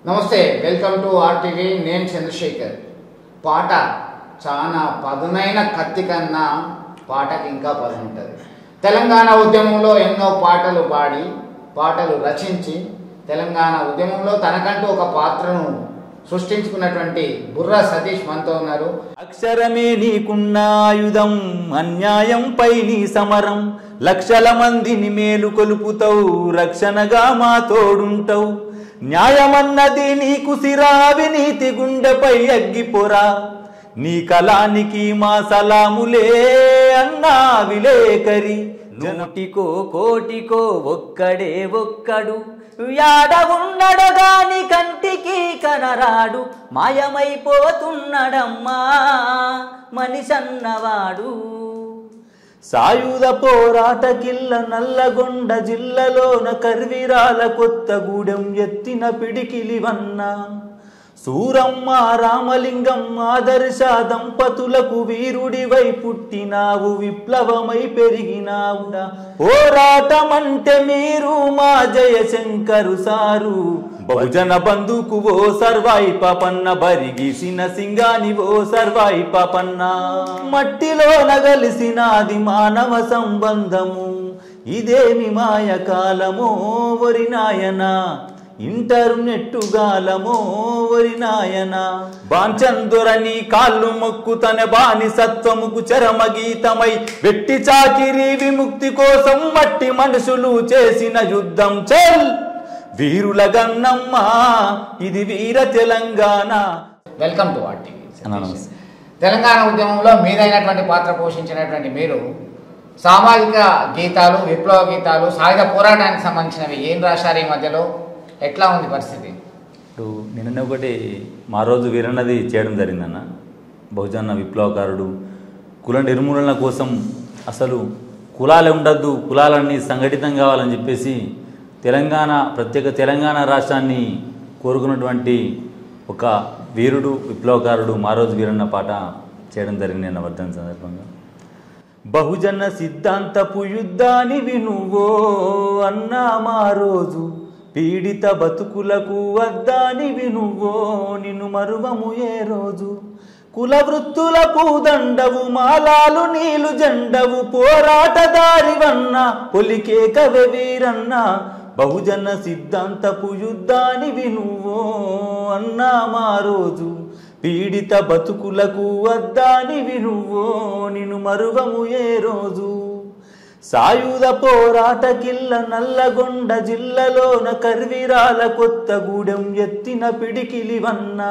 నమస్తే welcome to RTV నేను చంద్రశేఖర్ పాట చాలా పదునైన కత్తి కన్నా పాటకి ఇంకా పదును ఉంటుంది తెలంగాణ ఉద్యమంలో ఎన్నో పాటలు పాడి పాటలు రచించి తెలంగాణ ఉద్యమంలో తనకంటూ ఒక పాత్రను సృష్టించుకున్నటువంటి బుర్రా సతీష్ మనతో ఉన్నారు అక్షరమే నీకున్న ఆయుధం అన్యాయంపై నీ సమరం లక్షల మందిని మేలు కొలుపుతావు రక్షణగా మా తోడుంటావు న్యాయమన్నది నీకు సిరా అవినీతి గుండెపై అగ్గిపోరా నీ కళానికి మా సలాములే అన్నా విలేకరి నూటికో కోటికో ఒక్కడే ఒక్కడు యాడ ఉన్నడు గాని కంటికి కనరాడు మాయమైపోతున్నడమ్మా మనిషన్నవాడు సాయుధ పోరాట కిల్ల నల్లగొండ జిల్లాలోన కర్విరాల కొత్తగూడెం ఎత్తిన పిడికిలివన్నా సూరమ్మ రామలింగం ఆదర్శ దంపతులకు వీరుడివై పుట్టినావు విప్లవమై పెరిగినావు పోరాటమంటే మీరు మా జయశంకరు సారు బహుజన బంధుకు ఓ సర్వాయి పాపన్న బరిగిసిన సింగాని ఓ సర్వాయి పాపన్న మట్టిలో నగలిసినాది మానవ సంబంధము ఇదేమి మాయ కాలమో ఒరి నాయనా ఇంటర్నెట్టు గాలమో ఒరి నాయన బాంచందురని కాళ్ళు మొక్కు తన బాని సత్వముకు చరమ గీతమై వెట్టి చాకిరి విముక్తి కోసం మట్టి మనుషులు చేసిన యుద్ధం చల్ వీరుల గన్నమ్మ ఇది వీర తెలంగాణ వెల్కమ్ టు ఆర్టీవీ అన్నా, నమస్తే. తెలంగాణ ఉద్యమంలో మీదైనటువంటి పాత్ర పోషించినటువంటి మీరు సామాజిక గీతాలు విప్లవ గీతాలు సాయుధ పోరాటానికి సంబంధించినవి ఏం రాశారు ఈ మధ్యలో ఎట్లా ఉంది పరిస్థితి ఇప్పుడు నిన్న ఒకటి మా రోజు వీరన్నది చేయడం జరిగిందన్న బహుజన విప్లవకారుడు కుల నిర్మూలన కోసం అసలు కులాలే ఉండద్దు కులాలన్నీ సంఘటితం కావాలని చెప్పేసి తెలంగాణ ప్రత్యేక తెలంగాణ రాష్ట్రాన్ని కోరుకున్నటువంటి ఒక వీరుడు విప్లవకారుడు మా రోజు వీరన్న పాట చేయడం జరిగింది నిన్న వర్ధన సందర్భంగా బహుజన సిద్ధాంతపు యుద్ధాని వినువో అన్నా మా రోజు పీడిత బతుకులకు వద్దాని వినువో నిన్ను మరువము ఏ రోజు కుల వృత్తులకు దండవు మాలాలు నీలు జెండవు పోరాటదారివన్న పొలికేక వీరన్న బహుజన సిద్ధాంతపు యుద్ధాని వినువో అన్నా మా రోజు పీడిత బతుకులకు వద్దాని వినువో నిన్ను మరువము ఏ రోజు సాయుధ పోరాట కిల్ల నల్లగొండ జిల్లాలోన కర్విరాల కొత్తగూడెం ఎత్తిన పిడికిలివన్నా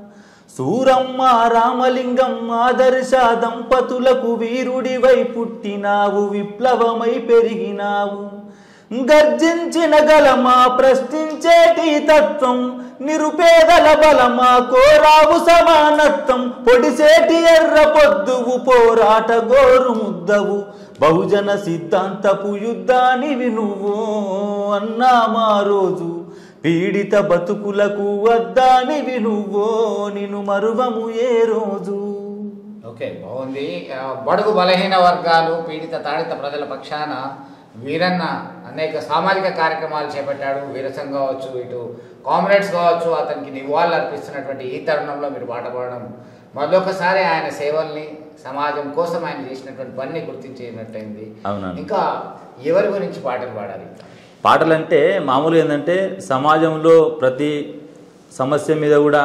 సూరమ్మ రామలింగం ఆదర్శ దంపతులకు వీరుడివై పుట్టినావు విప్లవమై పెరిగినావు గర్జించిన గలమా ప్రశ్నించేటి తత్వం నిరుపేదల బలమా కోరావు సమానత్వం పొడిసేటి ఎర్ర పొద్దువు పోరాట గోరు ముద్దవు బహుజన సిద్ధాంతపు యుద్ధాని వినువో అన్నా మా రోజు పీడిత బతుకులకు వద్దాని వినువో నిన్ను మరువము ఏ రోజు ఓకే బాగుంది ఆ, బడుగు బలహీన వర్గాలు పీడిత తాడిత ప్రజల పక్షాన వీరన్న అనేక సామాజిక కార్యక్రమాలు చేపట్టాడు వీరసం కావచ్చు ఇటు కామ్రేడ్స్ కావచ్చు అతనికి నివాళులు అర్పిస్తున్నటువంటి ఈ తరుణంలో మీరు పాట పాడడం మరొకసారి ఆయన సేవల్ని సమాజం కోసం ఆయన చేసినటువంటి పనిని గుర్తించినట్టయింది అవునండి. ఇంకా ఎవరి గురించి పాటలు పాడాలి పాటలంటే మామూలుగా ఏంటంటే సమాజంలో ప్రతి సమస్య మీద కూడా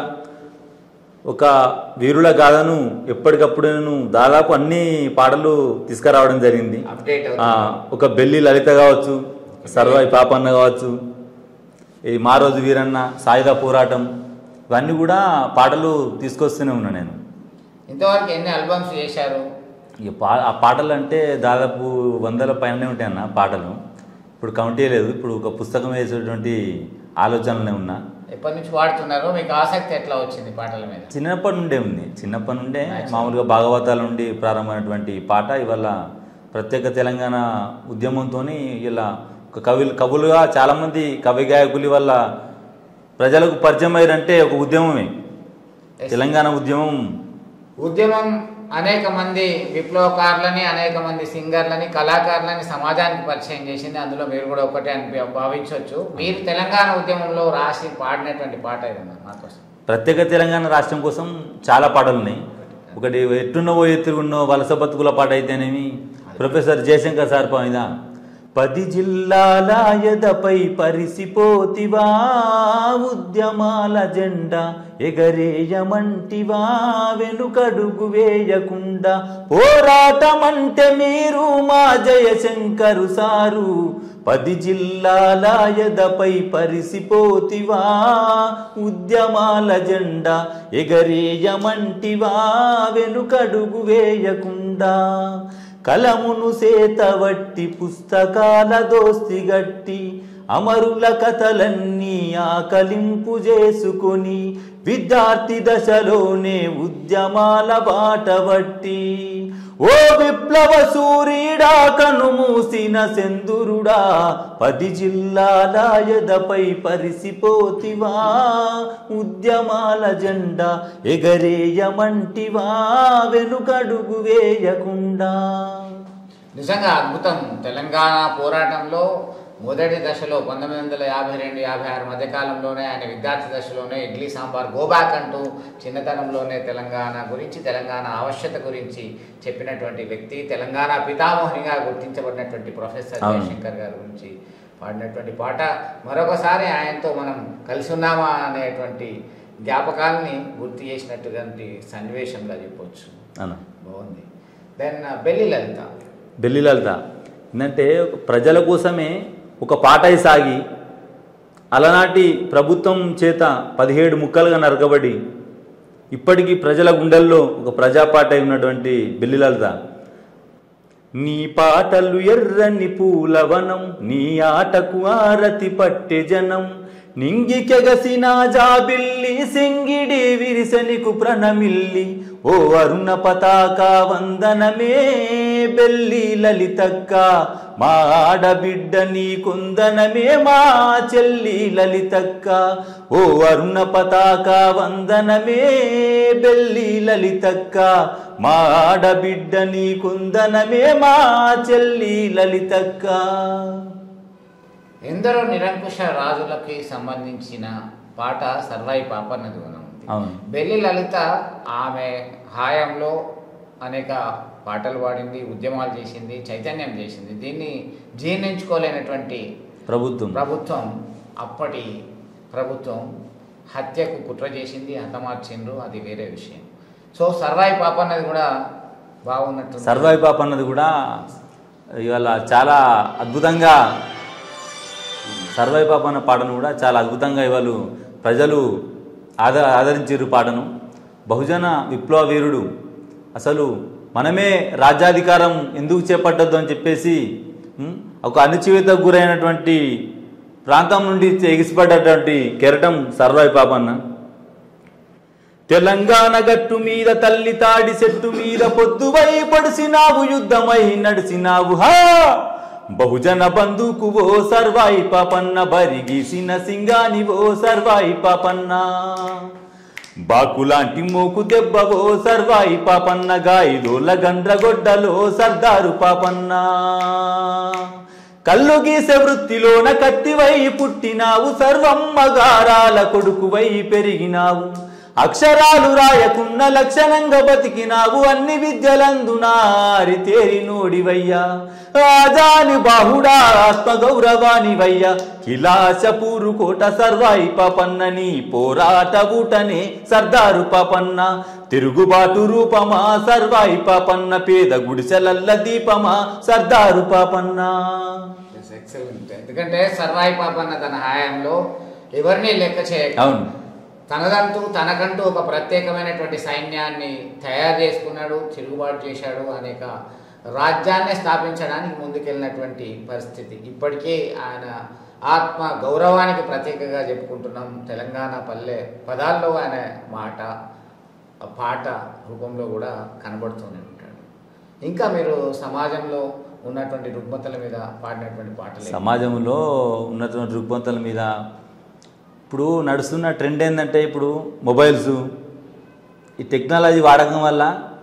ఒక వీరుల గాథను ఎప్పటికప్పుడు నేను దాదాపు అన్ని పాటలు తీసుకురావడం జరిగింది అప్డేట్ ఆ, ఒక బెల్లి లలిత కావచ్చు సర్వాయి పాపన్న కావచ్చు ఈ మా రోజు వీరన్న సాయుధ పోరాటం ఇవన్నీ కూడా పాటలు తీసుకొస్తూనే ఉన్నా నేను ఇంతవరకు ఎన్ని ఆల్బమ్స్ చేశారు ఇక పా ఆ పాటలు అంటే దాదాపు వందల పైననే ఉంటాయి అన్న పాటలు ఇప్పుడు కౌంటే లేదు ఇప్పుడు ఒక పుస్తకం వేసేటువంటి ఆలోచనలనే ఉన్నా ఎప్పటి నుంచి పాడుతున్నారు మీకు ఆసక్తి ఎట్లా వచ్చింది పాటల మీద చిన్నప్పటి నుండే ఉంది చిన్నప్పటి నుండే మామూలుగా భాగవతాల నుండి ప్రారంభమైనటువంటి పాట ఇవాళ ప్రత్యేక తెలంగాణ ఉద్యమంతో ఇలా ఒక కవులు కవులుగా చాలామంది కవి గాయకుల వల్ల ప్రజలకు పరిచయం అయ్యారంటే ఒక ఉద్యమమే తెలంగాణ ఉద్యమం ఉద్యమం అనేక మంది విప్లవకారులని అనేక మంది సింగర్లని కళాకారులని సమాజానికి పరిచయం చేసింది అందులో మీరు కూడా ఒకటే అని భా- భావించవచ్చు మీరు తెలంగాణ ఉద్యమంలో రాసి పాడినటువంటి పాట ఏదన్నా నాకోసం ప్రత్యేక తెలంగాణ రాష్ట్రం కోసం చాలా పాటలు ఉన్నాయి ఒకటి ఎట్టున్నవో ఎత్తుకున్నో వలస బతుకుల పాట అయితేనేమి ప్రొఫెసర్ జయశంకర్ సార్ మీద పది జిల్లాల ఎదపై పరిసిపోతివా ఉద్యమాల జెండా ఎగరేయమంటివా వెనుకడుగు వేయకుండా పోరాటమంటే మీరు మా జయశంకరు సారు పది జిల్లాల ఎదపై పరిసిపోతివా ఉద్యమాల జెండా ఎగరేయమంటివా వెనుకడుగు వేయకుండా కలమును సేతవట్టి పుస్తకాల దోస్తిగట్టి అమరుల కథలన్నీ ఆకలింపు చేసుకొని విద్యార్థి దశలోనే ఉద్యమాల బాటబట్టి ఓ విప్లవ సూర్యుడా కను మూసిన సెందురుడా పది జిల్లాల ఎదపై పరిసిపోతివా ఉద్యమాల జెండా ఎగరేయమంటివా వెనుకడుగు వేయకుండా నిజంగా అద్భుతం తెలంగాణ పోరాటంలో మొదటి దశలో పంతొమ్మిది వందల యాభై రెండు యాభై ఆరు మధ్యకాలంలోనే ఆయన విద్యార్థి దశలోనే ఇడ్లీ సాంబార్ గోబాక్ అంటూ చిన్నతనంలోనే తెలంగాణ గురించి తెలంగాణ ఆవశ్యకత గురించి చెప్పినటువంటి వ్యక్తి తెలంగాణ పితామోహినిగా గుర్తించబడినటువంటి ప్రొఫెసర్ అవును. జయశంకర్ గారి గురించి పాడినటువంటి పాట మరొకసారి ఆయనతో మనం కలిసి ఉన్నామా అనేటువంటి జ్ఞాపకాలని గుర్తు చేసినటువంటి సన్నివేశంగా చెప్పొచ్చు అన్న బాగుంది దెన్ బెల్లి లలిత బెల్లి లలిత ఏంటంటే ప్రజల కోసమే ఒక పాటై సాగి అలనాటి ప్రభుత్వం చేత పదిహేడు ముక్కలుగా నరకబడి ఇప్పటికీ ప్రజల గుండెల్లో ఒక ప్రజాపాట అయి ఉన్నటువంటి బెల్లి లలిత నీ పాటలు ఎర్రని పూలవనం నీ ఆటకు ఆరతి పట్టె జనం నింగికెగసిన జాబిల్లి సింగిడి విరిసనికు ప్రణమిల్లి ఓ అరుణ పతాక వందనమే బెల్లి లలితక్క మా ఆడబిడ్డ నీ కుందనమే మా చెల్లి లలితక్క ఓ అరుణ పతాక వందనమే బెల్లి లలితక్క మా ఆడబిడ్డ నీ కుందనమే మా చెల్లి లలితక్క ఎందరో నిరంకుశ రాజులకి సంబంధించిన పాట సర్వాయి పాపన్నది మనం ఉంది. అవును. బెల్లి లలిత ఆమె హాయంలో అనేక పాటలు పాడింది ఉద్యమాలు చేసింది చైతన్యం చేసింది దీన్ని జీర్ణించుకోలేనటువంటి ప్రభుత్వం ప్రభుత్వం అప్పటి ప్రభుత్వం హత్యకు కుట్ర చేసింది హతమార్చిండ్రు అది వేరే విషయం సో సర్వాయి పాప అన్నది కూడా బాగున్నట్టు సర్వాయి పాప అన్నది కూడా ఇవాళ చాలా అద్భుతంగా సర్వాయి పాప అన్న పాటను కూడా చాలా అద్భుతంగా ఇవాళ ప్రజలు ఆద ఆదరించారు పాటను బహుజన విప్లవ వీరుడు అసలు మనమే రాజ్యాధికారం ఎందుకు చేపట్టద్దు అని చెప్పేసి ఉం, ఒక అణచివేతకు గురైనటువంటి ప్రాంతం నుండి ఎగిసిపడ్డటువంటి కెరటం సర్వాయి పాపన్న తెలంగాణ గట్టు మీద తల్లి తాడి చెట్టు మీద పొద్దువై పడిసినావు యుద్ధమై నడిసినావు హా బహుజన బంధుకు ఓ సర్వాయి పాపన్న బరిగీసిన సింగాని ఓ సర్వాయి పాపన్న బాకులాంటి మోకు దెబ్బ ఓ సర్వాయి పాపన్న గాయిదోల గండ్రగొడ్డలో సర్దారు పాపన్న కళ్ళు గీసే వృత్తిలోన కత్తివై పుట్టినావు సర్వమ్మ గారాల కొడుకువై పెరిగినావు అక్షరాలు రాయకున్న లక్షణంగా బతికినావు అన్ని విద్యలందునారి తేరి నోడివయ్యా రాజాని బాహుడా ఆత్మ గౌరవానివయ్యా కిలాసపూరు కోట సర్వాయి పాపన్నని పోరాట ఊటనే సర్దారు పాపన్న తిరుగుబాటు రూపమా సర్వాయి పాపన్న పేద గుడిసెలల్ల దీపమా సర్దారు పాపన్న ఎక్సలెంట్ ఎందుకంటే సర్వాయి పాపన్న తన హాయంలో ఎవరిని లెక్క చేయక అవును తనదంటూ తనకంటూ ఒక ప్రత్యేకమైనటువంటి సైన్యాన్ని తయారు చేసుకున్నాడు తిరుగుబాటు చేశాడు అనేక రాజ్యాన్ని స్థాపించడానికి ముందుకెళ్ళినటువంటి పరిస్థితి ఇప్పటికీ ఆయన ఆత్మ గౌరవానికి ప్రత్యేకంగా చెప్పుకుంటున్నాం తెలంగాణ పల్లె పదాల్లో ఆయన మాట ఆ పాట రూపంలో కూడా కనబడుతూనే ఉంటాడు ఇంకా మీరు సమాజంలో ఉన్నటువంటి రుగ్మతల మీద పాడినటువంటి పాటలు సమాజంలో ఉన్నటువంటి రుగ్మతల మీద ఇప్పుడు నడుస్తున్న ట్రెండ్ ఏంటంటే ఇప్పుడు మొబైల్స్ ఈ టెక్నాలజీ వాడకం వల్ల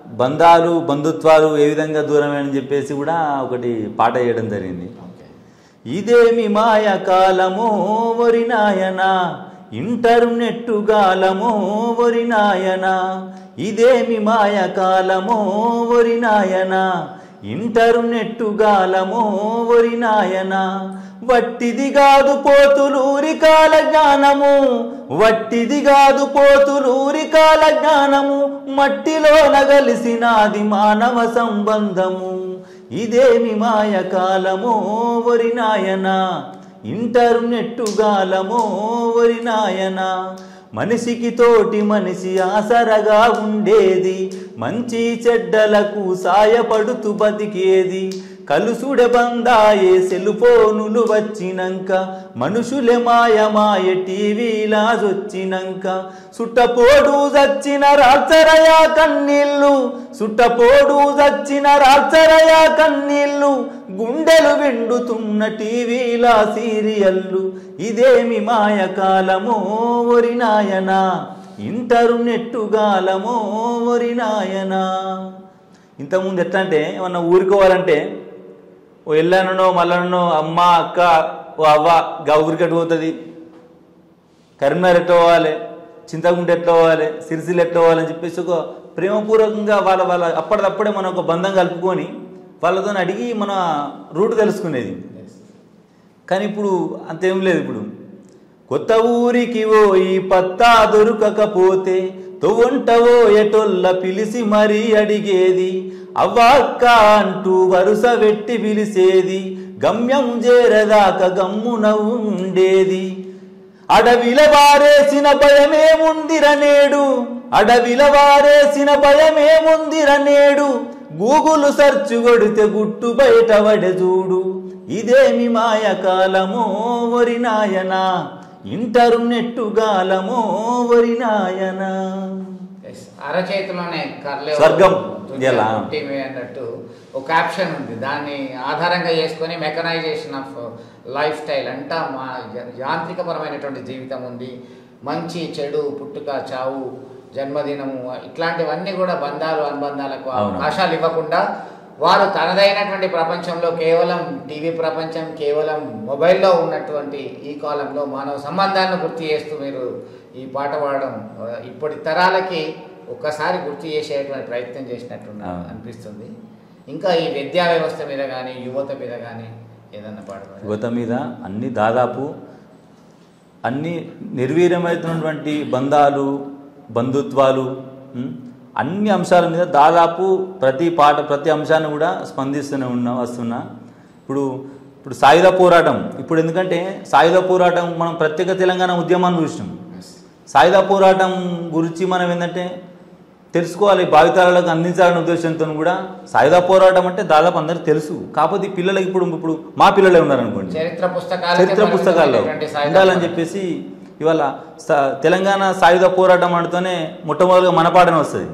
బంధాలు బంధుత్వాలు ఏ విధంగా దూరమని చెప్పేసి కూడా ఒకటి పాట చేయడం జరిగింది ఓకే ఇదేమి మాయ కాలమో వరి నాయన ఇంటర్నెట్టు గాలమో వరి నాయన ఇదేమి మాయ కాలమో వరి నాయన ఇంటర్నెట్టు గాలమో వరి నాయన వట్టిది కాదు పోతులూరి కాల జ్ఞానము వట్టిది కాదు పోతులూరి కాల జ్ఞానము మట్టిలో నగలిసినాది మానవ సంబంధము ఇదేమి మాయ కాలమో వరి నాయన ఇంటర్నెట్టు గాలమో వరి నాయన మనిషికి తోటి మనిషి ఆసరగా ఉండేది మంచి చెడ్డలకు సాయపడుతూ బతికేది కలుసుడే బందాయే సెల్ ఫోనులు వచ్చినంక మనుషులే మాయ మాయ టీవీలాజొచ్చినంక సుట్టపోడు చచ్చిన రాల్చరయా కన్నీళ్ళు సుట్టపోడు చచ్చిన రాల్చరయా కన్నీళ్ళు గుండెలు విండుతున్న టీవీలా సీరియల్లు ఇదేమి మాయ కాలమో ఒరి నాయనా ఇంటర్నెట్టు గాలమో ఒరి నాయనా ఇంతకుముందు ఎట్లా అంటే ఏమన్నా ఊరుకోవాలంటే ఓ ఎల్లనో మల్లనో అమ్మ అక్క ఓ అవ్వ గా ఊరికట్టు పోతుంది కరీంనగర్ ఎట్లా పోవాలి చింతకుంట ఎట్లా పోవాలి సిరిసిల్ల ఎట్లా పోవాలని చెప్పేసి ఒక ప్రేమపూర్వకంగా వాళ్ళ వాళ్ళ అప్పటిదప్పుడే మనం ఒక బంధం కలుపుకొని వాళ్ళతో అడిగి మన రూట్ తెలుసుకునేది కానీ ఇప్పుడు అంతేం లేదు ఇప్పుడు కొత్త ఊరికి పోయి పత్తా దొరకకపోతే తొవ్వంటవో ఎటొల్ల పిలిచి మరీ అడిగేది అవ్వక్క అంటూ వరుస వెట్టి పిలిచేది గమ్యం చేరదాక గమ్మున ఉండేది అడవిల వారేసిన భయమేముందిర నేడు అడవిల వారేసిన భయమేముందిర నేడు గూగుల్ సెర్చ్ కొడితే గుట్టు బయట పడే చూడు ఇదేమి మాయ కాలమో వరి నాయనా ఇంటర్నెట్టు గాలమో వరి నాయనా Yes. అరచేతిలోనే కర్లే స్వర్గం. తుజ్జా ఎలా? పుట్టిమే అన్నట్టు ఒక క్యాప్షన్ ఉంది దాన్ని ఆధారంగా చేసుకొని మెకనైజేషన్ ఆఫ్ లైఫ్ స్టైల్ అంటా మా యా- యాంత్రికపరమైనటువంటి జీవితం ఉంది మంచి చెడు పుట్టుక చావు జన్మదినము ఇట్లాంటివన్నీ కూడా బంధాలు అనుబంధాలకు అవును. అవకాశాలు ఇవ్వకుండా వారు తనదైనటువంటి ప్రపంచంలో కేవలం టీవీ ప్రపంచం కేవలం మొబైల్లో ఉన్నటువంటి ఈ కాలంలో మానవ సంబంధాన్ని గుర్తు చేస్తూ మీరు ఈ పాట పాడడం ఆ, ఇప్పటి తరాలకి ఒక్కసారి గుర్తు చేసేటువంటి ప్రయత్నం చేసినట్టు అవును. అనిపిస్తుంది ఇంకా ఈ విద్యా వ్యవస్థ మీద కానీ యువత మీద కానీ ఏదన్నా పాట పాడండి. యువత మీద అన్ని దాదాపు అన్ని నిర్వీర్యమవుతున్నటువంటి బంధాలు బంధుత్వాలు ఉం, అన్ని అంశాల మీద దాదాపు ప్రతి పాట ప్రతి అంశాన్ని కూడా స్పందిస్తూనే ఉన్నా వస్తున్నా ఇప్పుడు ఇప్పుడు సాయుధ పోరాటం ఇప్పుడు ఎందుకంటే సాయుధ పోరాటం మనం ప్రత్యేక తెలంగాణ ఉద్యమాన్ని చూసినాం Yes. సాయుధ పోరాటం గురించి మనం ఏంటంటే తెలుసుకోవాలి భావితరాలకు అందించాలనే ఉద్దేశంతో కూడా సాయుధ పోరాటం అంటే దాదాపు అందరికి తెలుసు కాకపోతే ఈ పిల్లలకి ఇప్పుడు ఇప్పుడు మా పిల్లలే ఉన్నారనుకోండి చరిత్ర పుస్తకాలు చరిత్ర పుస్తకాల్లో ఉండాలని చెప్పేసి ఇవాళ స- తెలంగాణ సాయుధ పోరాటం అంటూనే మొట్టమొదటిగా మన పాటనే వస్తుంది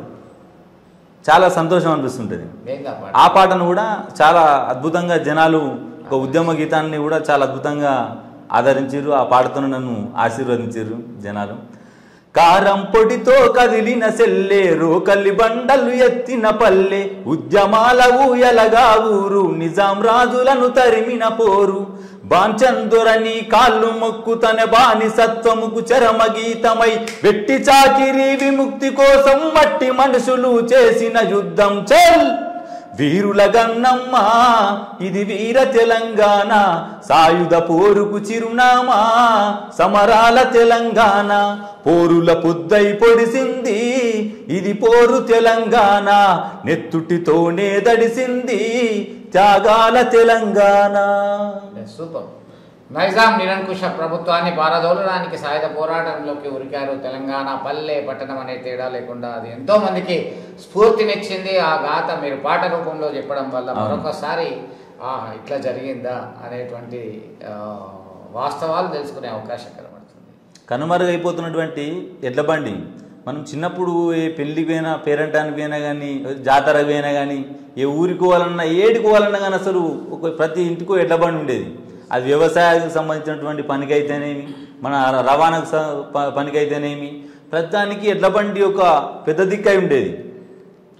చాలా సంతోషం అనిపిస్తుంటుంది ఆ పాటను కూడా చాలా అద్భుతంగా జనాలు ఒక ఉద్యమ గీతాన్ని కూడా చాలా అద్భుతంగా ఆదరించారు ఆ పాటతో నన్ను ఆశీర్వదించారు జనాలు కారం పొడితో కదిలిన సెల్లే రోకల్లి బండలు ఎత్తిన పల్లె ఉద్యమాల ఊయలగా ఊరు నిజాం రాజులను తరిమిన పోరు బాంచందురని కాళ్ళు మొక్కు తన బాని సత్వముకు చరమ గీతమై వెట్టి చాకిరి విముక్తి కోసం మట్టి మనుషులు చేసిన యుద్ధం చల్ వీరుల గన్నమ్మ ఇది వీర తెలంగాణ సాయుధ పోరుకు చిరునామా సమరాల తెలంగాణ పోరుల పొద్దై పొడిసింది ఇది పోరు తెలంగాణ నెత్తుటితోనే దడిసింది త్యాగాల తెలంగాణ సూపర్ నైజాం నిరంకుశ ప్రభుత్వాన్ని పారదోలడానికి సాయుధ పోరాటంలోకి ఉరికారు తెలంగాణ పల్లె పట్టణం అనే తేడా లేకుండా అది ఎంతో మందికి స్ఫూర్తినిచ్చింది ఆ గాథ మీరు పాట రూపంలో చెప్పడం వల్ల అవును. మరొకసారి ఆ, ఇట్లా జరిగిందా అనేటువంటి ఆ, వాస్తవాలు తెలుసుకునే అవకాశం కనబడుతుంది కనుమరుగైపోతున్నటువంటి ఎడ్ల బండి మనం చిన్నప్పుడు ఏ పెళ్లికి పోయినా పేరంటానికి పోయినా కానీ జాతరకు పోయినా కానీ ఏ ఊరికి పోవాలన్నా ఏడికి పోవాలన్నా కానీ అసలు ఒక ప్రతి ఇంటికో ఎడ్ల బండి ఉండేది అది వ్యవసాయానికి సంబంధించినటువంటి పనికి అయితేనేమి మన రవాణాకు స- ప- పనికి అయితేనేమి ప్రతిదానికి ఎడ్ల బండి ఒక పెద్ద దిక్కై ఉండేది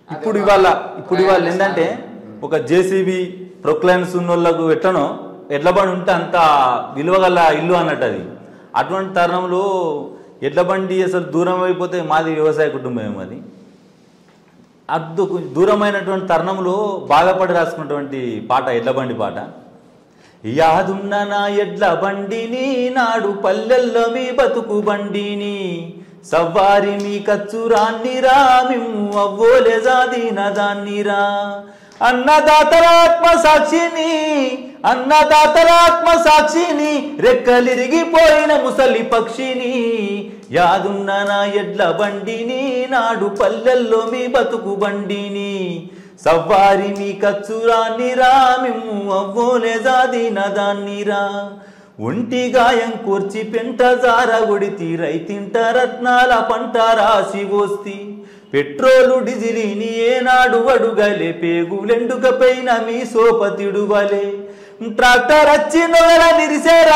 ఇప్పుడు ఇవాళ ఇప్పుడు ఇవాళ ఏంటంటే ఒక జేసీబీ ప్రొక్లైన్స్ ఉన్న వాళ్ళకు ఎట్లనో ఎడ్ల బండి ఉంటే అంత విలువగల ఇల్లు అన్నట్టు అది అటువంటి తరుణంలో ఎడ్ల బండి అసలు దూరం అయిపోతే మాది వ్యవసాయ కుటుంబం అది అద్దు దూరమైనటువంటి తరుణంలో బాధపడి రాసుకున్నటువంటి పాట ఎడ్ల బండి పాట యాదున్న నా ఎడ్ల బండిని నాడు పల్లెల్లో మీ బతుకు బండిని సవ్వారి మీ కచ్చురాన్నిరా మిమ్ము అవ్వోలే జాదిన దాన్నిరా అన్నదాతరాత్మ సాక్షిని అన్నదాతరాత్మ సాక్షిని రెక్కలిరిగిపోయిన ముసలి పక్షిని యాదున్న నా ఎడ్ల బండిని నాడు పల్లెల్లో మీ బతుకు బండిని సవ్వారి మీ కచ్చురాన్నిరా మిమ్ము అవ్వోలే జాదిన దాన్నిరా ఒంటి గాయం కూర్చి పెంట జారగొడితి రైతింట రత్నాల పంట రాసి వస్తి పెట్రోలు డిజిలిని ఏనాడు అడుగలే పేగులెండుక పైన మీ సోపతిడు వలే ట్రాక్టర్ వచ్చి నొగల నిరిసేరా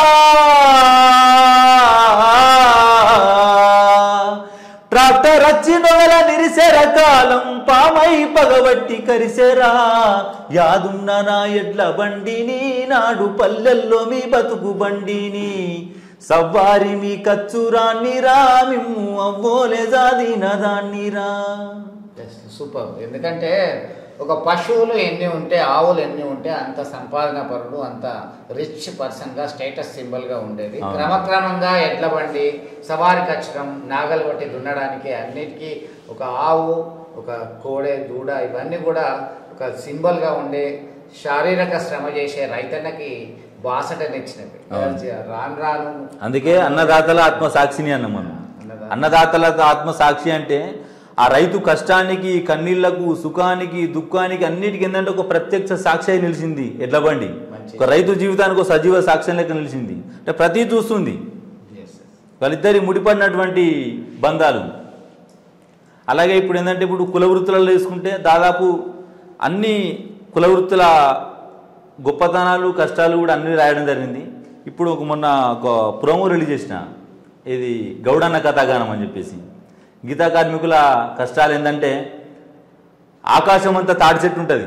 ట్రాక్టర్ వచ్చి నొగల నిరిసెర కాలం పామై పగబట్టి కరిసెరా యాదున్న నా ఎడ్ల బండిని నాడు పల్లెల్లో మీ బతుకు బండిని సవ్వారి మీ కచ్చురాన్నిరా మిమ్ము అవ్వోలే జాదిన దాన్నిరా సూపర్ ఎందుకంటే ఒక పశువులు ఎన్ని ఉంటే ఆవులు ఎన్ని ఉంటే అంత సంపాదన పరుడు అంత రిచ్ పర్సన్గా స్టేటస్ సింబల్గా ఉండేది అవును. క్రమక్రమంగా ఎడ్ల బండి సవారి కచ్చడం నాగలు బట్టి దున్నడానికి అన్నిటికీ ఒక ఆవు ఒక కోడె దూడ ఇవన్నీ కూడా ఒక సింబల్గా ఉండే శారీరక శ్రమ చేసే రైతన్నకి బాసటనిచ్చినవి అవును. రాను రాను అందుకే అన్నదాతల ఆత్మ సాక్షిని అన్నాం మనం అన్నదాత. అన్నదాతల ఆత్మ సాక్షి అంటే ఆ రైతు కష్టానికి కన్నీళ్లకు సుఖానికి దుఃఖానికి అన్నిటికీ ఏంటంటే ఒక ప్రత్యక్ష సాక్షి అయి నిలిచింది ఎడ్ల బండి మంచి. ఒక రైతు జీవితానికి ఒక సజీవ సాక్ష్యం లెక్క నిలిచింది అంటే ప్రతి చూస్తుంది Yes, yes. వాళ్ళిద్దరి ముడిపడినటువంటి బంధాలు అలాగే ఇప్పుడు ఏంటంటే ఇప్పుడు కుల వృత్తులలో తీసుకుంటే దాదాపు అన్ని కుల వృత్తుల గొప్పతనాలు కష్టాలు కూడా అన్ని రాయడం జరిగింది ఇప్పుడు ఒక మొన్న ఒక ప్రోమో రిలీజ్ చేసిన ఇది గౌడన్న కథాగానం అని చెప్పేసి గీతా కార్మికుల కష్టాలు ఏంటంటే ఆకాశం అంతా తాడి చెట్టు ఉంటుంది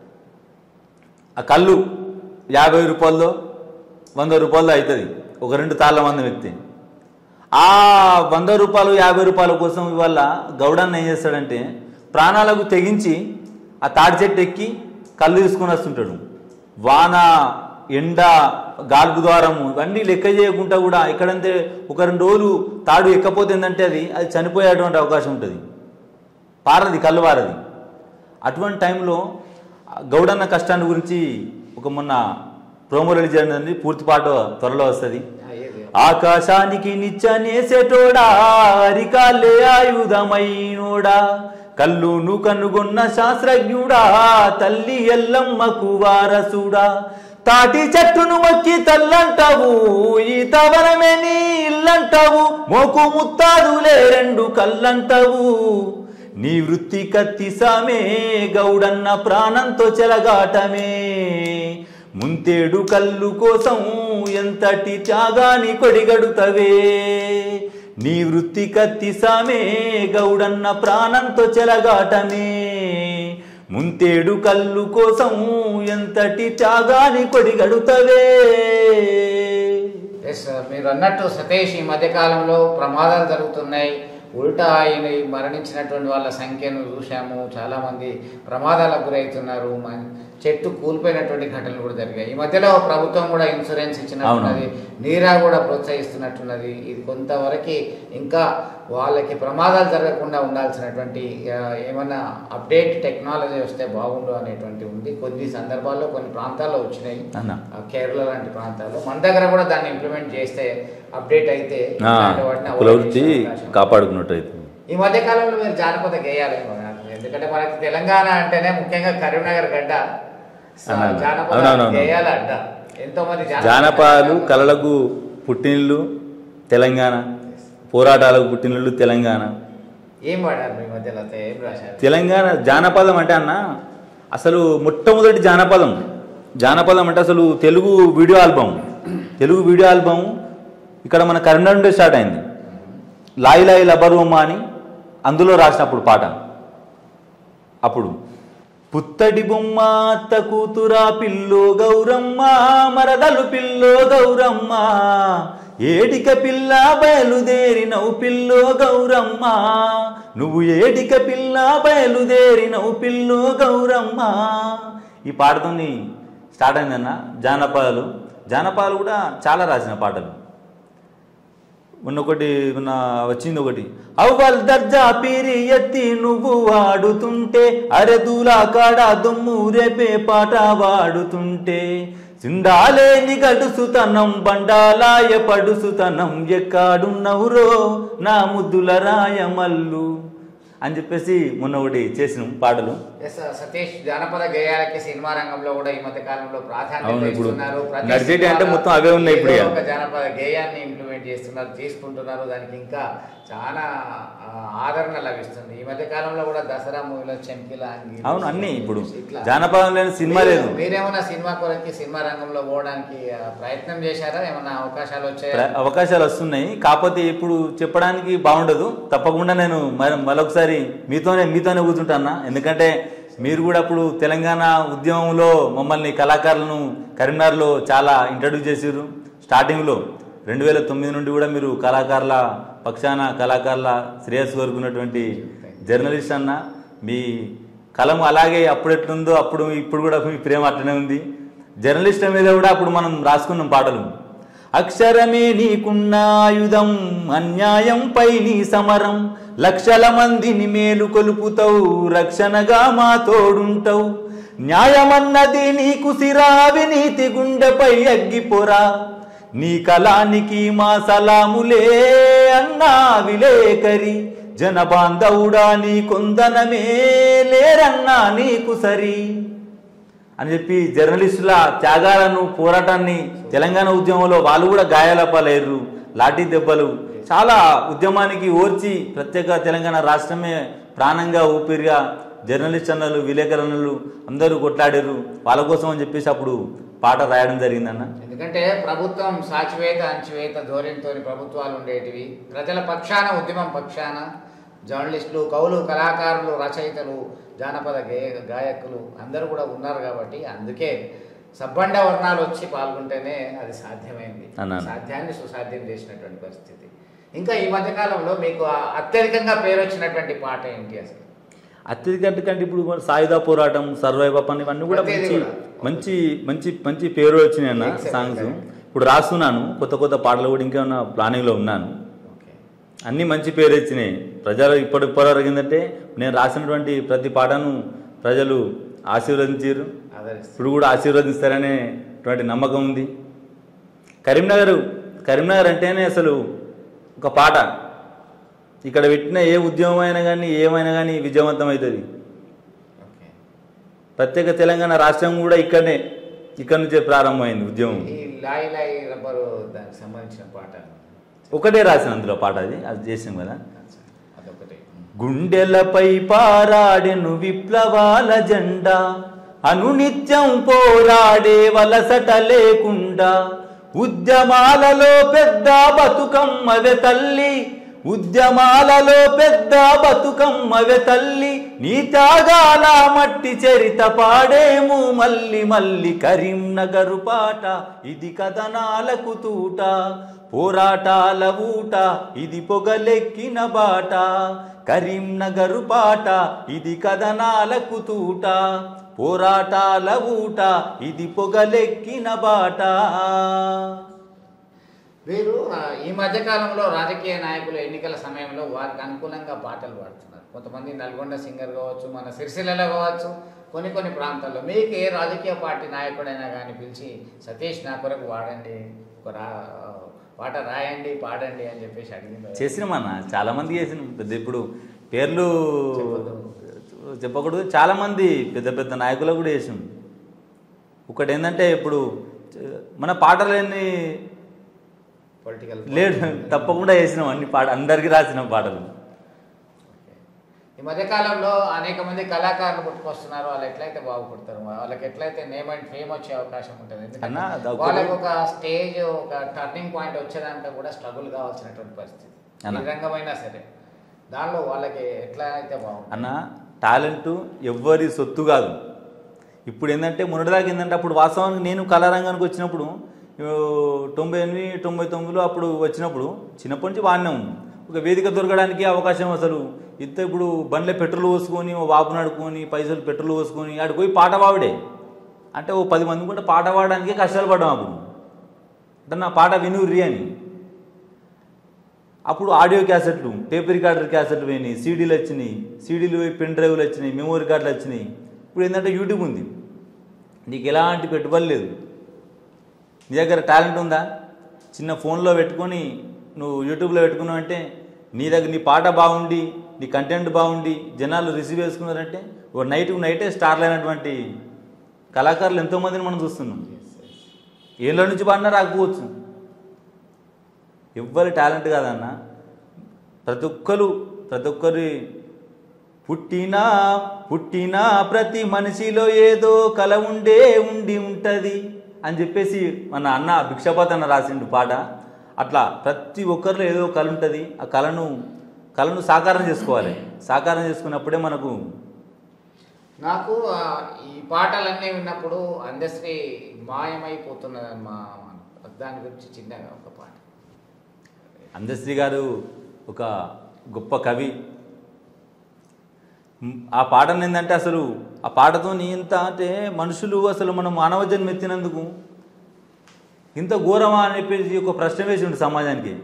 ఆ కళ్ళు యాభై రూపాయలతో వంద రూపాయలతో అవుతుంది ఒక రెండు తాళ్ళ మందం ఎక్కితే ఆ వంద రూపాయలు యాభై రూపాయల కోసం ఇవాళ గౌడన్న ఏం చేస్తాడంటే ప్రాణాలకు తెగించి ఆ తాడి చెట్టు ఎక్కి కళ్ళు తీసుకొని వస్తుంటాడు వాన ఎండ గాల్పు ద్వారము ఇవన్నీ లెక్క చేయకుండా కూడా ఎక్కడంతే ఒక రెండు రోజులు తాడు ఎక్కపోతే ఏంటంటే అది అది చనిపోయేటువంటి అవకాశం ఉంటుంది పారది కళ్ళు పారది అటువంటి టైంలో ఆ గౌడన్న కష్టాన్ని గురించి ఒక మొన్న ప్రోమో రిలీజ్ జరిగింది పూర్తి పాట త్వరలో వస్తుంది అయ్యేది ఆకాశానికి నిచ్చనేసేటోడా అరికాలే ఆయుధమైనోడా కల్లును కనుగొన్న శాస్త్రజ్ఞుడా తల్లి ఎల్లమ్మకు వారసుడా తాటి చెట్టును మొక్కి తల్లంటావు ఈ తవరమే నీ ఇల్లంటావు మోకు ముత్తాదులే రెండు కళ్ళంటావు నీ వృత్తి కత్తి సామే గౌడన్న ప్రాణంతో చెలగాటమే ముంతేడు కళ్ళు కోసం ఎంతటి త్యాగాని కొడిగడుతవే నీ వృత్తి కత్తి సామే గౌడన్న ప్రాణంతో చెలగాటమే ముంతేడు కళ్ళు కోసం ఎంతటి త్యాగాని కొడిగడుతవే ఎస్ మీరు అన్నట్టు సతీష్ ఈ మధ్యకాలంలో ప్రమాదాలు జరుగుతున్నాయి ఉల్టా ఆయన మరణించినటువంటి వాళ్ళ సంఖ్యను చూశాము చాలామంది ప్రమాదాలకు గురవుతున్నారు మ- చెట్టు కూలిపోయినటువంటి ఘటనలు కూడా జరిగాయి ఈ మధ్యలో ప్రభుత్వం కూడా ఇన్సూరెన్స్ ఇచ్చినట్టున్నది నీరా కూడా ప్రోత్సహిస్తున్నట్టున్నది ఇది కొంతవరకు ఇంకా వాళ్ళకి ప్రమాదాలు జరగకుండా ఉండాల్సినటువంటి ఆ, ఏమన్నా అప్డేట్ టెక్నాలజీ వస్తే బాగుండు అనేటువంటి ఉంది కొన్ని సందర్భాల్లో కొన్ని ప్రాంతాల్లో వచ్చినాయి అన్న ఆ కేరళ లాంటి ప్రాంతాల్లో మన దగ్గర కూడా దాన్ని ఇంప్లిమెంట్ చేస్తే అప్డేట్ అయితే ఆ, ఇలాంటి వాటిని avoid కులవృత్తి చేసే అవకాశం ఉంది. కాపాడుకున్నట్టు అయితే ఈ మధ్య కాలంలో మీరు జానపద గేయాలేమో నాకు. ఎందుకంటే మనకి తెలంగాణ అంటేనే ముఖ్యంగా కరీంనగర్ గడ్డ స- అవునవును. జానపద అవునవును. గేయాల అడ్డ ఎంతో మంది జానపద జానపదాలు కళలకు పుట్టినిల్లు తెలంగాణ పోరాటాలకు పుట్టినిల్లు తెలంగాణ ఏం వాడారు మీ మధ్యలో అయితే ఏం రాశారు తెలంగాణ జానపదం అంటే అన్న అసలు మొట్టమొదటి జానపదం జానపదం అంటే అసలు Telugu video album Telugu video album ఇక్కడ మన కరీంనగర్ నుండి స్టార్ట్ అయింది లాయి లాయి లబరుమ్మ అని అందులో రాసినప్పుడు పాట అప్పుడు పుత్తడి బొమ్మ అత్త కూతురా పిల్లో గౌరమ్మ మరదలు పిల్లో గౌరమ్మ ఏడిక పిల్ల బయలుదేరినవు పిల్లో గౌరమ్మ నువ్వు ఏడిక పిల్ల బయలుదేరినవు పిల్లో గౌరమ్మ ఈ పాటతోని స్టార్ట్ అయిందన్న జానపదాలు జానపదాలు కూడా చాలా రాసిన పాటలు మొన్న ఒకటి మొన్న వచ్చింది ఒకటి అవ్వల్ దర్జా పీరి ఎత్తి నువ్వు వాడుతుంటే అరెదులా కాడ దుమ్ము రేపే పాట వాడుతుంటే సిండాలేని గడుసుతనం బండాలాయ పడుసుతనం ఎక్కాడున్నవురో నా ముద్దుల రాయమల్లు అని చెప్పేసి మొన్న ఒకటి చేసిన పాటలు ఎస్ సతీష్ జానపద గేయాలకి సినిమా రంగంలో కూడా ఈ మధ్య కాలంలో ప్రాధాన్యత అవును, ఇప్పుడు ఇస్తున్నారు ప్రతి నడిచేటి అంటే సినిమాలో మొత్తం అవే ఉన్నాయి ఇప్పుడు ఏదో ఇక. ఒక జానపద గేయాన్ని ఇంప్లిమెంట్ చేస్తున్నారు తీసుకుంటున్నారు దానికి ఇంకా చాలా ఆ, ఆదరణ లభిస్తుంది ఈ మధ్య కాలంలో కూడా దసరా మూవీలో చెంకిల అంగి అవును అన్ని ఇప్పుడు ఇట్లా. జానపదం లేని సినిమా లేదు మీరు- మీరేమన్నా సినిమా కొరకి సినిమా రంగంలో పోవడానికి ఆ, ప్రయత్నం చేశారా ఏమన్నా అవకాశాలు వచ్చాయా ప్ర- అవకాశాలు వస్తున్నాయి కాకపోతే ఇప్పుడు చెప్పడానికి బాగుండదు తప్పకుండా నేను మరి మరొకసారి మీతోనే మీతోనే కూర్చుంటానా ఎందుకంటే మీరు కూడా అప్పుడు తెలంగాణ ఉద్యమంలో మమ్మల్ని కళాకారులను కరీంనగర్లో చాలా ఇంట్రడ్యూస్ చేసిర్రు స్టార్టింగ్లో రెండు వేల తొమ్మిది నుండి కూడా మీరు కళాకారుల పక్షాన కళాకారుల శ్రేయస్సు కోరుకున్నటువంటి జర్నలిస్ట్ అన్న మీ కలం అలాగే అప్పుడు ఎట్లుందో అప్పుడు ఇప్పుడు కూడా మీ ప్రేమ అట్లనే ఉంది జర్నలిస్ట్ మీద కూడా అప్పుడు మనం రాసుకున్నాం పాటలు అక్షరమే నీకున్న ఆయుధం అన్యాయంపై నీ సమరం లక్షల మందిని మేలు కొలుపుతావు రక్షణగా మా తోడుంటావు న్యాయమన్నది నీకు సిరావి నీతి గుండెపై అగ్గిపోరా నీ కళానికి మా సలాములే అన్నా విలేకరి జనబాంధవుడా నీ కొందనమే లేరన్నా నీకు సరి అని చెప్పి జర్నలిస్టుల త్యాగాలను పోరాటాన్ని తెలంగాణ ఉద్యమంలో వాళ్ళు కూడా గాయాలపాలేరు లాఠీ దెబ్బలు చాలా ఉద్యమానికి ఓర్చి ప్రత్యేక తెలంగాణ రాష్ట్రమే ప్రాణంగా ఊపిరిగా జర్నలిస్ట్ అన్నలు విలేకరులు అందరూ కొట్లాడారు వాళ్ళ కోసం అని చెప్పేసి అప్పుడు పాట రాయడం జరిగిందన్న ఎందుకంటే ప్రభుత్వం సాచివేత అంచివేత ధోరణితో ప్రభుత్వాలు ఉండేటివి ప్రజల పక్షాన ఉద్యమం పక్షాన జర్నలిస్టులు కవులు కళాకారులు రచయితలు జానపద గే గాయకులు అందరూ కూడా ఉన్నారు కాబట్టి అందుకే సబ్బండ వర్ణాలు వచ్చి పాల్గొంటేనే అది సాధ్యమైంది అన్నాను. సాధ్యాన్ని సుసాధ్యం చేసినటువంటి పరిస్థితి ఇంకా ఈ మధ్యకాలంలో మీకు ఆ అత్యధికంగా పేరు వచ్చినటువంటి పాట ఏంటి అసలు అత్యధికంటే కంటే ఇప్పుడు మన సాయుధ పోరాటం సర్వైవ్ అప్ అని ఇవన్నీ కూడా ప్రతిదీ మంచి కూడా. మంచి మంచి మంచి పేరు వచ్చినాయి అన్న Excellent, సాంగ్స్ correct. ఇప్పుడు రాస్తున్నాను కొత్త కొత్త పాటలు కూడా ఇంకా ఉన్న ప్లానింగ్లో ఉన్నాను ఓకే అన్నీ మంచి పేరు వచ్చినాయి ప్రజలు ఇప్పటి ఇప్పటివరకు ఏంటంటే నేను రాసినటువంటి ప్రతి పాటను ప్రజలు ఆశీర్వదించారు ఆదరిస్తారు ఇప్పుడు కూడా ఆశీర్వదిస్తారనేటువంటి నమ్మకం ఉంది కరీంనగర్ కరీంనగర్ అంటేనే అసలు ఒక పాట ఇక్కడ పెట్టిన ఏ ఉద్యమం అయినా కానీ ఏమైనా కానీ విజయవంతం అవుతుంది ఓకే ప్రత్యేక తెలంగాణ రాష్ట్రం కూడా ఇక్కడనే ఇక్కడ నుంచే ప్రారంభమైంది ఉద్యమం ఈ లాయి లాయి రబ్బరు దానికి సంబంధించిన పాట ఒకటే రాసిన అందులో పాట అది అది చేసాం కదా అదొకటి గుండెలపై పారాడెను విప్లవాల జెండా అనునిత్యం పోరాడే వలసట లేకుండా ఉద్యమాలలో పెద్ద బతుకమ్మవె తల్లి ఉద్యమాలలో పెద్ద బతుకమ్మవె తల్లి నీ త్యాగాల మట్టి చరిత పాడేము మల్లి మల్లి కరీంనగరు పాట ఇది కథనాలకు తూట పోరాటాల ఊట ఇది పొగలెక్కిన బాట కరీంనగరు పాట ఇది కథనాలకు తూట పోరాటాల ఊట ఇది పొగలెక్కిన బాట వీరు ఆ, ఈ మధ్య కాలంలో రాజకీయ నాయకులు ఎన్నికల సమయంలో వారికి అనుకూలంగా పాటలు పాడుతున్నారు కొంతమంది నల్గొండ సింగర్ కావచ్చు మన సిరిసిల్లలో కావచ్చు కొన్ని కొన్ని ప్రాంతాల్లో మీకు ఏ రాజకీయ పార్టీ నాయకుడైనా కానీ పిలిచి సతీష్ నా కొరకు వాడండి ఒక రా పాట రాయండి పాడండి అని చెప్పేసి అడిగింది చేసినామన్న చాలా మంది చేసినాం పెద్ద ఇప్పుడు పేర్లు చెప్పొద్దు. చెప్పకూడదు చాలా మంది పెద్ద పెద్ద నాయకులు కూడా చేసినాం ఒకటి ఏంటంటే ఇప్పుడు చ- మన పాటలన్నీ పొలిటికల్ లేడు తప్పకుండా చేసినాం అన్ని పాట అందరికీ రాసినాం పాటలు ఈ మధ్య కాలంలో అనేక మంది కళాకారులు పుట్టుకొస్తున్నారు వాళ్ళు ఎట్లయితే బాగుపడతారు వాళ్ళకి ఎట్లయితే నేమ్ అండ్ ఫేమ్ వచ్చే అవకాశం ఉంటుంది ఎందుకంటే అన్నా, అది ఒకటి- వాళ్ళకి ఒక స్టేజ్ ఒక టర్నింగ్ పాయింట్ వచ్చేదాకా కూడా స్ట్రగుల్ కావాల్సినటువంటి పరిస్థితి అన్నా. ఏ రంగమైనా సరే దానిలో వాళ్ళకి ఎట్లా అయితే బాగుంటుంది అన్న టాలెంట్ ఎవ్వరి సొత్తు కాదు ఇప్పుడు ఏంటంటే మొన్నటిదాకా ఏంటంటే అప్పుడు వాస్తవానికి నేను కళారంగానికి వచ్చినప్పుడు ఓ, తొంభై ఎనిమిది తొంభై తొమ్మిదిలో అప్పుడు వచ్చినప్పుడు చిన్నప్పటి నుంచి బాగానే ఉంది ఒక వేదిక దొరకడానికి అవకాశం అసలు ఇంత ఇప్పుడు బండ్లే పెట్రోల్ పోసుకొని ఓ వాపు నడుకొని పైసలు పెట్రోల్ పోసుకొని ఆడికి పోయి పాట పావిడే అంటే ఓ పది మంది కూడా పాట పాడడానికే కష్టాలు పడ్డాం అప్పుడు అంటే నా పాట వినుర్రి అని అప్పుడు ఆడియో క్యాసెట్లు టేప్ రికార్డర్ క్యాసెట్లు పోయినాయి సీడీలు వచ్చినాయి సీడీలు పోయి పెన్ డ్రైవ్లు వచ్చినాయి మెమోరీ కార్డులు వచ్చినాయి ఇప్పుడు ఏంటంటే యూట్యూబ్ ఉంది నీకు ఎలాంటి పెట్టుబడి లేదు నీ దగ్గర టాలెంట్ ఉందా చిన్న ఫోన్లో పెట్టుకొని నువ్వు యూట్యూబ్లో పెట్టుకున్నావు అంటే నీ దగ్గర నీ పాట బాగుండి నీ కంటెంట్ బాగుండి జనాలు రిసీవ్ చేసుకున్నారంటే ఓ నైట్ నైటే స్టార్లు అయినటువంటి కళాకారులు ఎంతోమందిని మనం చూస్తున్నాం ఏళ్ళ నుంచి పాడినా రాకపోవచ్చు ఎవ్వరి టాలెంట్ కాదన్న ప్రతి ఒక్కరు ప్రతి ఒక్కరి పుట్టినా పుట్టినా ప్రతి మనిషిలో ఏదో కల ఉండే ఉండి ఉంటది అని చెప్పేసి మన అన్న భిక్షపత్ అన్న రాసిండు పాట అట్లా ప్రతి ఒక్కరిలో ఏదో కళ ఉంటుంది ఆ కళను కళను సాకారం చేసుకోవాలి సాకారం చేసుకున్నప్పుడే మనకు నాకు ఆ, ఈ పాటలన్నీ విన్నప్పుడు అందశ్రీ మాయమైపోతున్నదని మా దాని గురించి చిన్నగా ఒక పాట అందశ్రీ గారు ఒక గొప్ప కవి మ్, ఆ పాటను ఏంటంటే అసలు ఆ పాటతో ఇంత అంటే మనుషులు అసలు మనం మానవ జన్మ ఎత్తినందుకు ఇంత ఘోరమా అని చెప్పేసి ఒక ప్రశ్న వేసి ఉంది సమాజానికి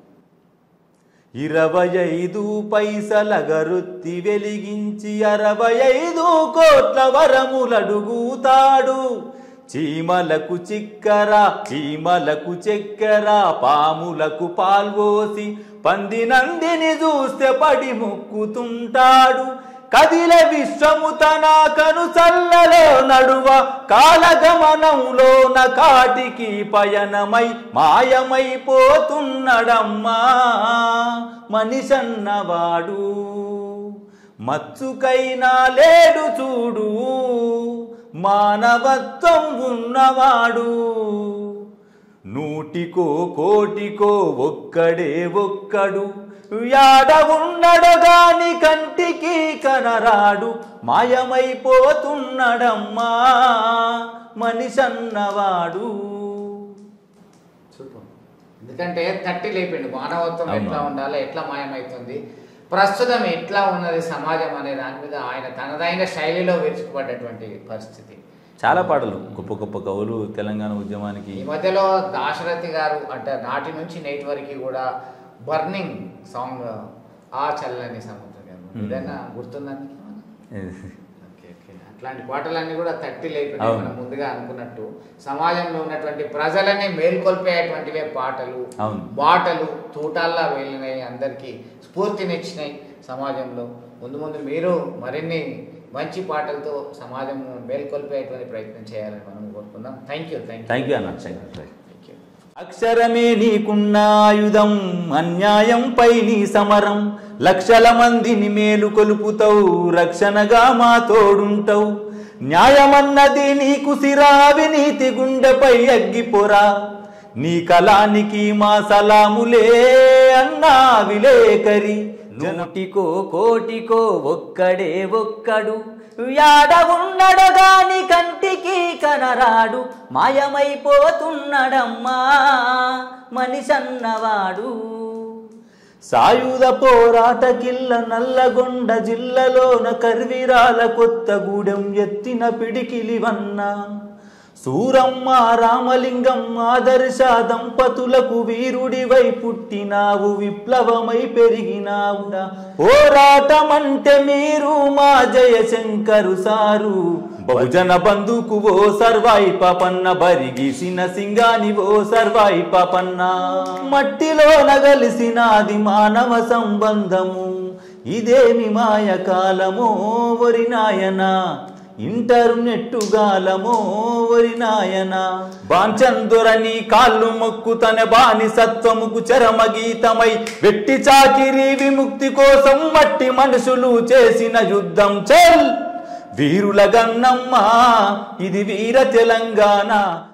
ఇరవై ఐదు పైసల గరుత్తి వెలిగించి అరవై ఐదు కోట్ల వరములడుగుతాడు చీమలకు చిక్కర చీమలకు చక్కెర పాములకు పాల్పోసి పందినందిని చూస్తే పడి మొక్కుతుంటాడు కదిల విశ్వము తన కను చల్లలో నడువ కాలగమనంలోన కాటికి పయనమై మాయమైపోతున్నడమ్మా మనిషన్నవాడు మచ్చుకైనా లేడు చూడు మానవత్వం ఉన్నవాడు నూటికో కోటికో ఒక్కడే ఒక్కడు యాడ ఉన్నడు గాని కంటికి కనరాడు మాయమైపోతున్నడమ్మా మనిషన్నవాడు సూపర్ ఎందుకంటే తట్టి లేపిండు మానవత్వం అవును. ఎట్లా ఉండాలి ఎట్లా మాయమవుతుంది ప్రస్తుతం ఎట్లా ఉన్నది సమాజం అనే దాని మీద ఆయన తనదైన శైలిలో విరుచుకుపడ్డటువంటి పరిస్థితి చాలా పాటలు గొప్ప గొప్ప కవులు తెలంగాణ ఉద్యమానికి ఈ మధ్యలో దాశరథి గారు అంటే నాటి నుంచి నేటి వరకు కూడా బర్నింగ్ సాంగ్ ఆ చల్లని సముద్రం గారు Hmm. ఏదైనా గుర్తుందండి ఓకే ఓకే అట్లాంటి పాటలన్నీ కూడా తట్టి లేకుండా అవును. మనం ముందుగా అనుకున్నట్టు సమాజంలో ఉన్నటువంటి ప్రజలని మేల్కొల్పేటువంటివే పాటలు అవును. బాటలు తూటాల్లా వెళ్ళినాయి అందరికీ స్ఫూర్తినిచ్చినాయి సమాజంలో ముందు ముందు మీరు మరిన్ని మంచి పాటలతో సమాజం మేల్కొల్పేటువంటి ప్రయత్నం చేయాలని మనం కోరుకుందాం thank you thank thank you అన్న థ్యాంక్ యూ థ్యాంక్ యూ అక్షరమే నీకున్న ఆయుధం అన్యాయంపై నీ సమరం లక్షల మందిని మేలు కొలుపుతావు రక్షణగా మా తోడుంటావు న్యాయమన్నది నీకు సిరా అవినీతి గుండెపై అగ్గిపోరా నీ కళానికి మా సలాములే అన్నా విలేకరి నూటికో కోటికో ఒక్కడే ఒక్కడు యాడ ఉన్నడు గాని కంటికి కనరాడు మాయమైపోతున్నడమ్మా మనిషన్నవాడు సాయుధ పోరాట కిల్ల నల్లగొండ జిల్లాలోన కర్విరాల కొత్తగూడెం ఎత్తిన పిడికిలివన్నా సూరమ్మ రామలింగం ఆదర్శ దంపతులకు వీరుడివై పుట్టినావు విప్లవమై పెరిగినావురా పోరాటమంటే మీరు మా జయశంకరు సారు బహుజన బంధుకు ఓ సర్వాయి పాపన్న బరిగీసిన సింగాని ఓ సర్వాయి పాపన్న మట్టిలో నగలిసినాది మానవ సంబంధము ఇదేమి మాయ కాలమో ఒరి నాయనా ఇంటర్నెట్టు గాలమో ఒరి నాయన బాంచందురని కాళ్ళు మొక్కు తన బాని సత్వముకు చరమ గీతమై వెట్టి చాకిరి విముక్తి కోసం మట్టి మనుషులు చేసిన యుద్ధం చెల్ వీరుల గన్నమ్మ ఇది వీర తెలంగాణ